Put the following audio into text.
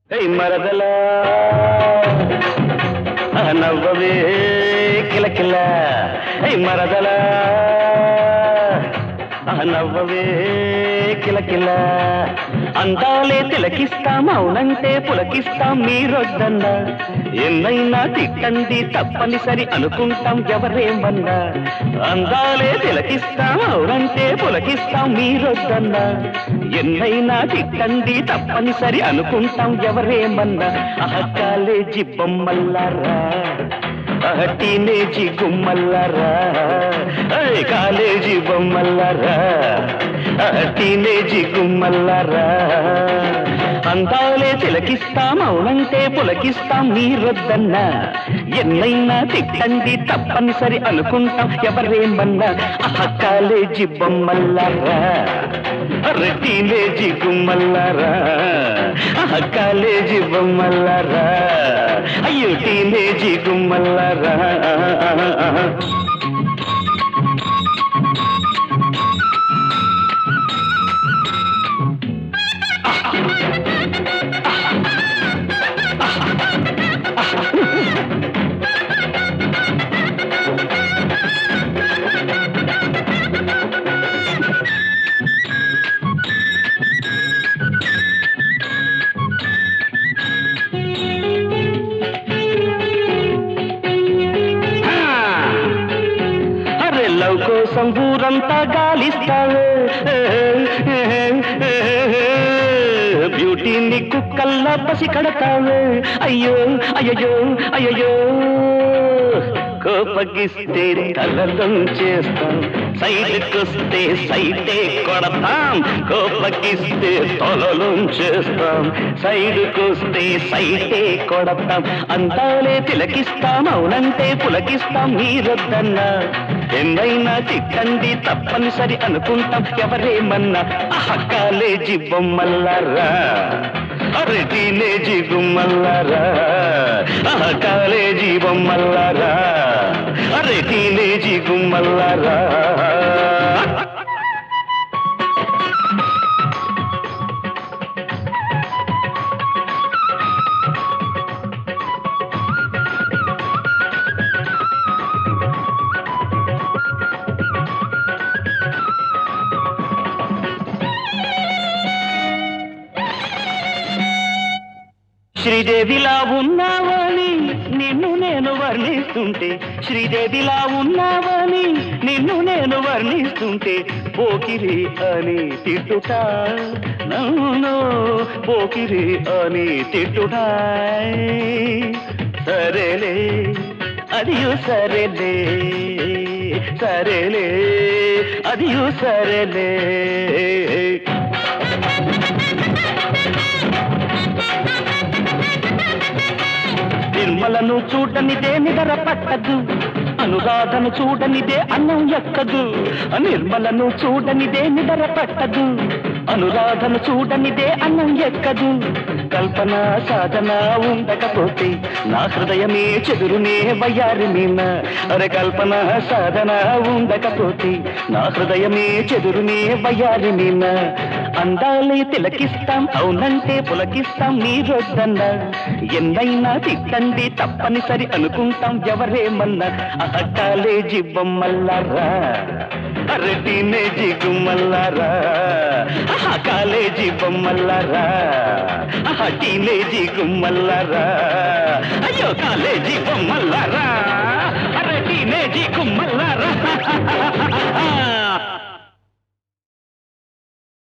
ఏయ్ మరదలా ఆ నవ్వవే కిలకిల ఏయ్ మరదలా ఆ నవ్వవే కిలకిల అందాలే తిలకిస్తాం అవునంటే పులకిస్తాం మీరొద్దన్నా ఎన్నైనా తిట్టండి తప్పనిసరి అనుకుంటాం ఎవరేమన్నా అందాలే తిలకిస్తాం అవునంటే పులకిస్తాం మీరొద్దన్నా ఎన్నైనా తిట్టండి తప్పనిసరి అనుకుంటాం ఎవరేమన్నా ఆహ్ కాలేజీ బొమ్మల్లారా ఆహ్ టీనేజీ గుమ్మల్లారా ఏయ్ కాలేజీ బొమ్మల్లారా ఆహ్ టీనేజీ గుమ్మల్లారా అందాలే తిలకిస్తాం అవునంటే పులకిస్తాం మీరొద్దన్నా ఎన్నైనా తిట్టండి తప్పనిసరి అనుకుంటాం ఎవరేమన్నా ఆహ్ కాలేజీ బొమ్మల్లారా అరే టీనేజీ గుమ్మల్లారా ఆహ్ కాలేజీ బొమ్మల్లారా అయ్యో టీనేజీ గుమ్మల్లారా అరే లవ్ కోసం ఊరంతా గాలిస్తావే బ్యూటీని కుక్కల్లా పసి కడతావే అయ్యో అయ్యో అయ్యో కోపగిస్తే తలలం చేస్తాం సైడ్కొస్తే సైటే కొడతాం కోపగిస్తే తలలం చేస్తాం సైడ్కొస్తే సైటే కొడతాం అంతాలే తిలకిస్తాం అవునంటే పులకిస్తాం మీరొద్దన్నా ఎన్నైనా తిట్టండి తప్పనిసరి అనుకుంటాం ఎవరేమన్నా ఆహ్ కాలేజీ బొమ్మల్లారా అరే టీనేజీ గుమ్మల్లారా ఆహ్ కాలేజీ బొమ్మల్లారా అరే టీనేజీ గుమ్మల్లారా శ్రీదేవిలా ఉన్నావని నిన్ను నేను వర్ణిస్తుంటే శ్రీదేవిలా ఉన్నావని నిన్ను నేను వర్ణిస్తుంటే పోకిరి అని తిట్టుట నన్ను పోకిరి అని తిట్టుట సరేలే అదియు సరేలే సరేలే అదియు సరేలే నిర్మలను చూడనిదే నిదర పట్టదు అనురాధను చూడనిదే అన్నం ఎక్కదు నిర్మలను చూడనిదే నిదర పట్టదు అనురాధను చూడనిదే అన్నం ఎక్కదు కల్పన సాధన ఉండకపోతే నా హృదయమే చెదురునే వయ్యారి మీన అరే కల్పన సాధన ఉండకపోతే నా హృదయమే చెదురునే వయ్యారి మీన అందాలే తిలకిస్తాం అవునంటే పులకిస్తాం మీరొద్దన్నా ఎన్నైనా తిట్టండి తప్పనిసరి అనుకుంటాం ఎవరేమన్నా ఆహ కాలేజీ బొమ్మల్లారా అరే టీనేజీ గుమ్మల్లారా ఆహ కాలేజీ బొమ్మల్లారా ఆహ టీనేజీ గుమ్మల్లారా అయ్యో కాలేజీ బొమ్మల్లారా అరే టీనేజీ గుమ్మల్లారా